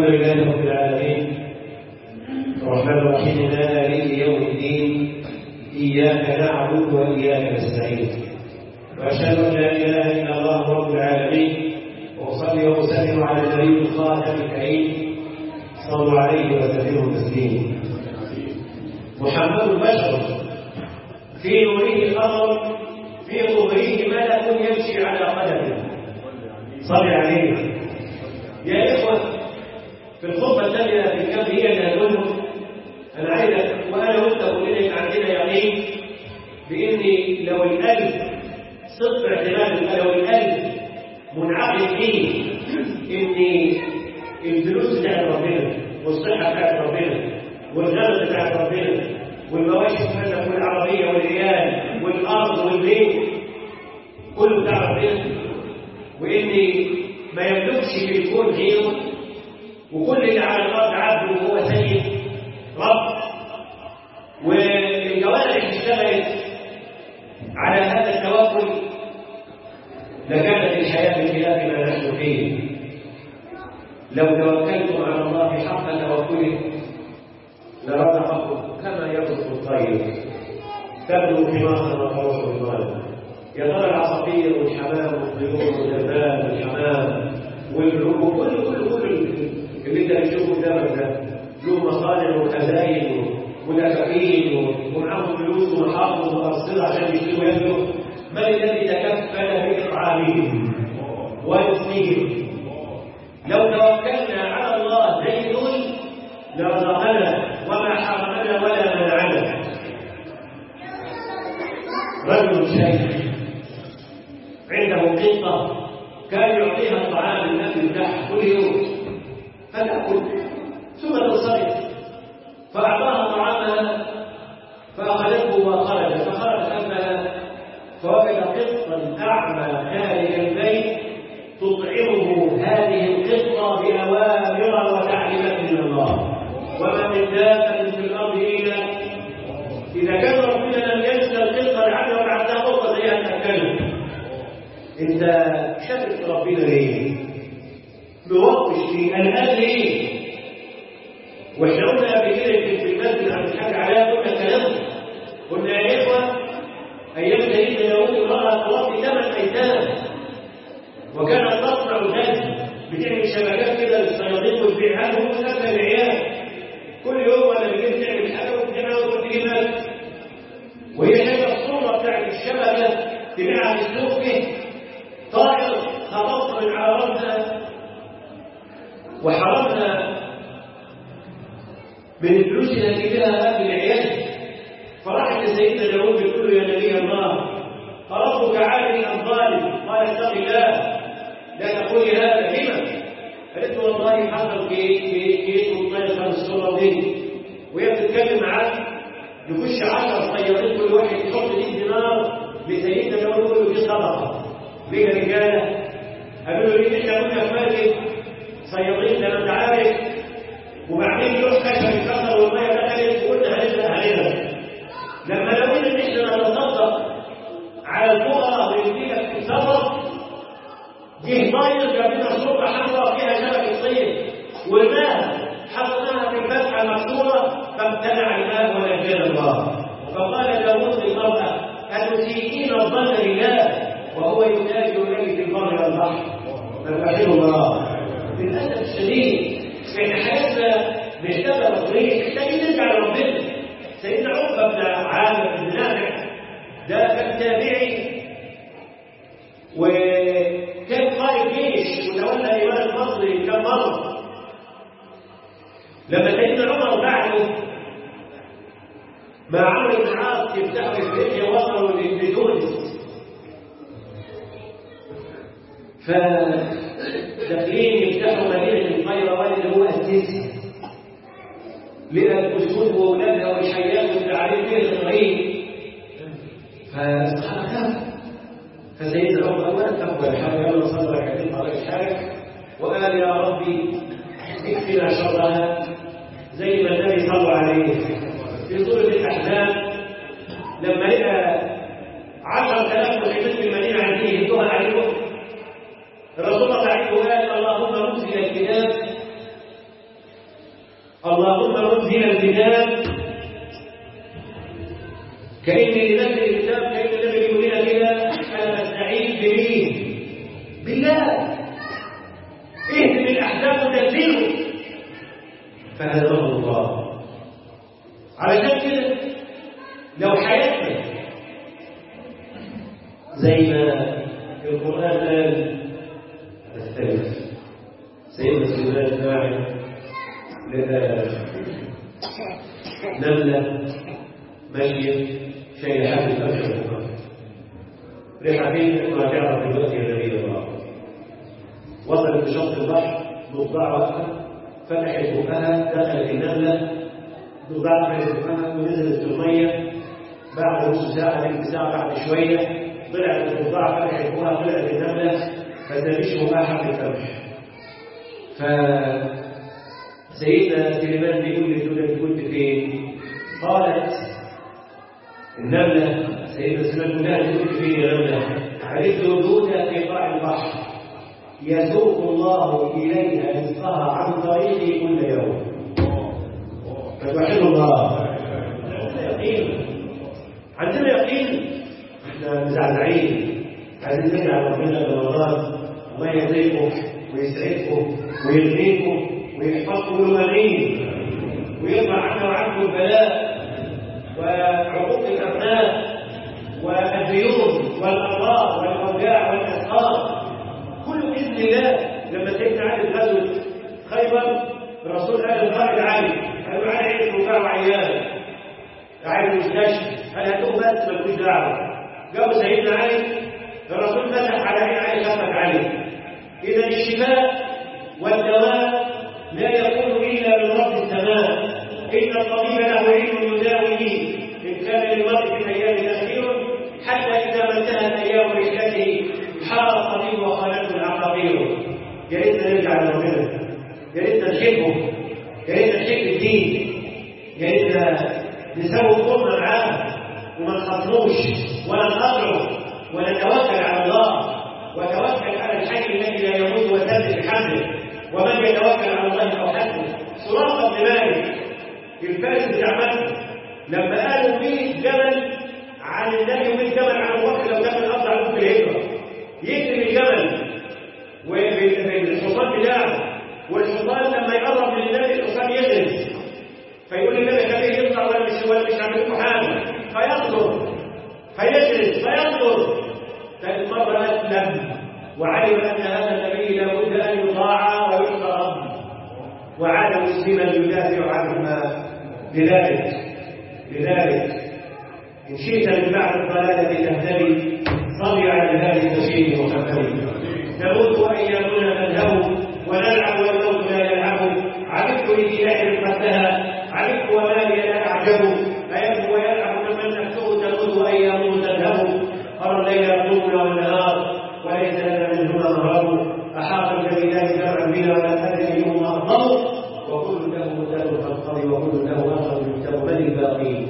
الحمد لله رب العالمين الرحمن الرحيم مالك يوم الدين إياك نعبد وإياك نستعين وأشهد أن لا إله إلا الله رب العالمين وأصلي وأسلم على النبي الخاتم الكريم صلوا عليه وسلموا تسليما محمد بشر في نوره قمر في ظهره ملك يمشي على قدمه صل عليه يا إخوة في الخطبة الثانية في الكتاب هي اللي هنقولهم أنا عايزك وأنا وأنت كلنا عندنا يقين بإن لو القلب صدق اعتماد لو القلب منعقد فيه إن الفلوس بتاعت ربنا والصحة بتاعت ربنا والغنم بتاعت ربنا والمواشي بتاعتك والعربية والريال والأرض والبيت كله بتاع ربنا وإن ما يملكش في الكون غيره وكل اللي على الارض عبد وهو سيد رب والجوارح اشتغلت على هذا التوكل لكانت الحياه بخلاف ما نحن فيه لو توكلتم على الله حق توكله لرزقكم كما يرزق الطير تبدو حمارا وتروح بطانا يا ترى العصافير والحمام والطيور والجبال والحمام والعروق كل كل كل اللي انت بتشوفه قدامك ده له مصانع وخزاين ودكاكين ومعاهم فلوس ومحافظ وارصده عشان يشتروا ياكلوا من الذي تكفل باطعامهم ويسقيهم لو توكلنا على الله زي دول لرزقنا وما حرمنا ولا منعنا رجل شيخ عنده قطه كان يعطيها الطعام الاكل بتاعها كل يوم فتاكل ثم تنصرف فاعطاها طعامها فاخذته وخرجت فخرجت امها فوجد قطا اعمى خارج البيت تطعمه هذه القطه باوامر وتعليمات من الله وما من دابه في الارض الا اذا كان ربنا لم ينسى القطه لعله وبعدها قطه زيها تاكله انت شاكك ربنا ليه بوقش ليه الان ليه واحنا قلنا قبل كده في المسجد عن الحاج علاء قلنا كلام قلنا يا اخوه ايام سيدنا داوود امراه تربي ثمان ايتام وكانت تصنع ذلك بتعمل شبكات كده للصيادين وتبيعها لهم وتاكل العيال كل يوم ولا بالليل تعمل حاجه وتبيعها وتروح تجيب وهي شايفه الصوره بتاعت الشبكه تبيعها في السوق فيه طائر خبطت من على راسها وحرمنا من الفلوس اللي هتجيبها اكل العيال فراحت لسيدنا داوود بتقول له يا نبي الله فربك عادل ام ظالم قال اتق الله لا تقولي هذا لما قالت له والله حصل في في في منطقه الصوره دي وهي بتتكلم معاه يخش 10 صيادين كل واحد يحط 100 دينار لسيدنا داوود يقول له دي صدقه ليه رجاله قالوا له ليه احنا كنا في مسجد صيادين زي ما انت عارف وبعدين يروح كشف الكسر والميه دخلت وقلنا هنزل علينا لما لقينا ان احنا نتصدق على الفقراء ويدينا في السفر جه طاير جاب لنا شرطه حمراء فيها شبكه صيد والماء حطيناها في الفتحه المكسوره فامتنع الماء ونجانا الله فقال داوود للمراه اتسيئين الظن لله وهو يتاجر اليه في البر والبحر نستغفر الله للاسف الشديد احنا حياتنا محتاجه تصريح محتاجين نرجع لربنا سيدنا عقبه بن عامر بن نافع ده كان تابعي وكان قائد جيش وتولى ايمان المصري كم مره لما سيدنا عمر بعده مع عمرو بن العاص يفتحوا افريقيا وصلوا لتونس فداخلين يفتحوا مدينه القيروان اللي هو السيسي لقى الاسود واولادها والحيات والتعريف فيها صغيرين فالصحابه خافوا فسيدنا عمر اولا تقبل الحاجه يلا صلى ركعتين طريق الحاجه وقال يا ربي اكفنا شرها زي ما النبي صلى عليه في سوره الاحزاب لما لقى 10000 مسلمين في المدينه عايزين يهدوها عليهم الرسول صلى الله عليه وسلم قال اللهم انزل الكتاب اللهم منزل الكتاب كأني لنزل الكتاب كأن النبي يقول لنا كده أنا أستعين بمين؟ بالله اهدم الأحزاب وتنزله فهداه الله علشان كده لو حياتنا زي ما القرآن قال نختلف سيدنا سليمان فاعل لقى نملة ماشية شايلة حبل الأبشر الأرض ريحة فين ما تعرف دلوقتي يا نبي الله وصلت لشط البحر ضفدع وقفة فتحت بقها دخلت النملة ضفدع فتحت بقها ونزلت في المية بعد نص ساعة تلت ساعة بعد شوية طلعت الضفدع فتحت بقها طلعت النملة ما تلاقيش بقها حبل القمح ف سيدنا سليمان بيقول للدولة كنت فين؟ قالت النملة سيدنا سليمان بيقول لها كنت فين يا نملة؟ عرفت وجودها في قاع البحر يسوق الله إليها رزقها عن طريقي كل يوم فتوحد الله عندنا يقين عندنا يقين احنا مزعزعين عايزين نرجع ربنا رمضان الله يرزقكم ويسعدكم ويغنيكم ويحفظكم الغنين ويرفع عنا وعنكم البلاء وعقوق الابناء والديون والامراض والاوجاع والاسقاط كل باذن الله لما سيدنا علي غزوه خيبر الرسول قال للقائد علي قال له علي عندك وجاع وعيان قاعد في المستشفى قال هاتوه بس مالكوش دعوه جابوا سيدنا علي الرسول مسح على عين علي شفق عليه اذا الشفاء والدواء لا يكون الا من رب السماء ان الطبيب له علم يداوي به ان كان للمرء في الايام تاخير حتى اذا ما انتهت ايام رحلته حار الطبيب وخالته العقاقير يا ريت نرجع لربنا يا ريت نحبه يا ريت نحب الدين يا ريت نسوي امورنا معاه وما نخصموش ولا نقطعه ولا نتوكل على الله وتوكل على الحي الذي لا يموت وثبت بحمده ومن يتوكل على الله فهو حسبه سراقه بن مالك الفارس بتاع مكه لما قالوا 100 جمل عن النبي و100 جمل عن ابو بكر لو كان الارض على في الهجره يكتب الجمل والحصان بتاعه والحصان لما يقرب من النبي الحصان يغرز فيقول النبي خليه يطلع ولا مش ولا مش عامل لكم حاجه فيقدر فيجلس فينظر ثالث مرة أسلم وعلم أن هذا النبي لابد أن يطاع ويحترم وعاد مسلما يدافع عنهما لذلك لذلك إن شئت من بعد الضلالة تهتدي صل على الهادي البشير محمد نموت أيامنا نذهب ونلعب والموت لا يلعب عرفت لإله قدها عرفت وما لي لا أعجب أيبكو ويلعب من نفسه تموت أيامه تذهب أرى الليل يطول والنهار وليس لنا منهما مهرب أحاط الجليلان جمعا بنا ولا أدري منهما أفضل وكل له مثال تنقضي وكل له آخر يكتب من الباقي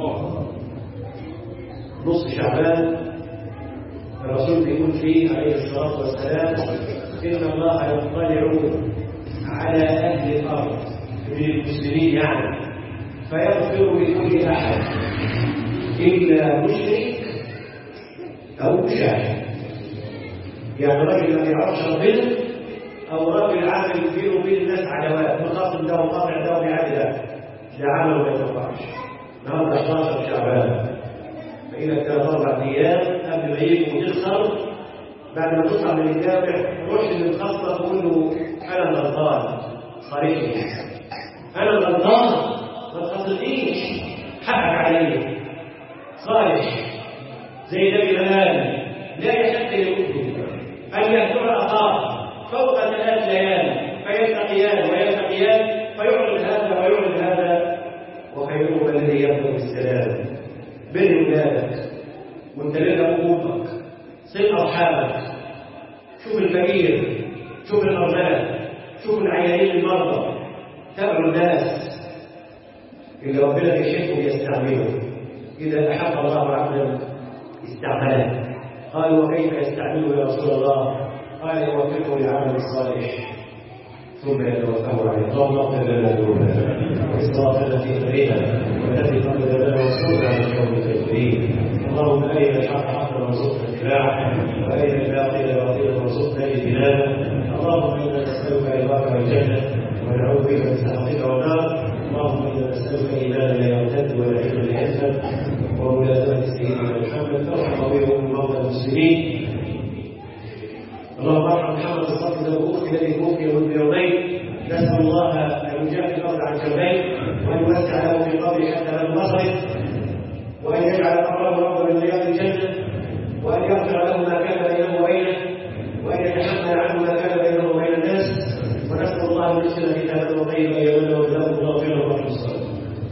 نص شعبان الرسول بيقول فيه عليه الصلاة والسلام إن الله يطلع على أهل الأرض من المسلمين يعني فيغفر لكل أحد إلا مشرك أو مشاهد يعني راجل ما يعرفش ربنا أو راجل عامل بينه وبين الناس عداوات مخاصم ده وقاطع ده وبيعادي ده ده عمل ما ينفعش النهارده 11 شعبان فإذا كان أربع أيام قبل ما يجي وتخسر بعد ما تطلع من الجامع روح للخاصة تقول له أنا غلطان صريح أنا غلطان ما تخصصنيش حقك علي صالح زي نبي الأمان لا يحق لمسلم أن يهجر أخاه فوق ثلاث ليال فيلتقيان ويلتقيان فيعرض هذا ويعرض هذا وخيرهما الذي يبدو بالسلام بر ولادك وانت لك امك صل ارحامك شوف الفقير شوف الارمله شوف العيانين المرضى تابعوا الناس اللي ربنا يشهد ويستعمله اذا احب الله عبدا استعمله قال وكيف يستعمله يا رسول الله قال يوفقه للعمل الصالح ثم يتوفاه عليه اللهم اغفر لنا ذنوبنا إسرافنا في أمرنا وثبت أقدامنا وانصرنا على القوم الكافرين اللهم أرنا الحق حقا وارزقنا اتباعه وأرنا الباطل باطلا وارزقنا اجتنابه اللهم إنا نسألك رضاك والجنة ونعوذ بك من سخطك والنار اللهم إنا نسألك إيمانا لا يرتد ولا علما لا يفهم وملازمة سيدنا محمد فارحم به مرضى المسلمين اللهم ارحم محمد الصدق له اختي الذي توفي منذ يومين نسال الله ان يجاهد الارض عن جنبيه وان يوسع له في قبره حتى لا المخرج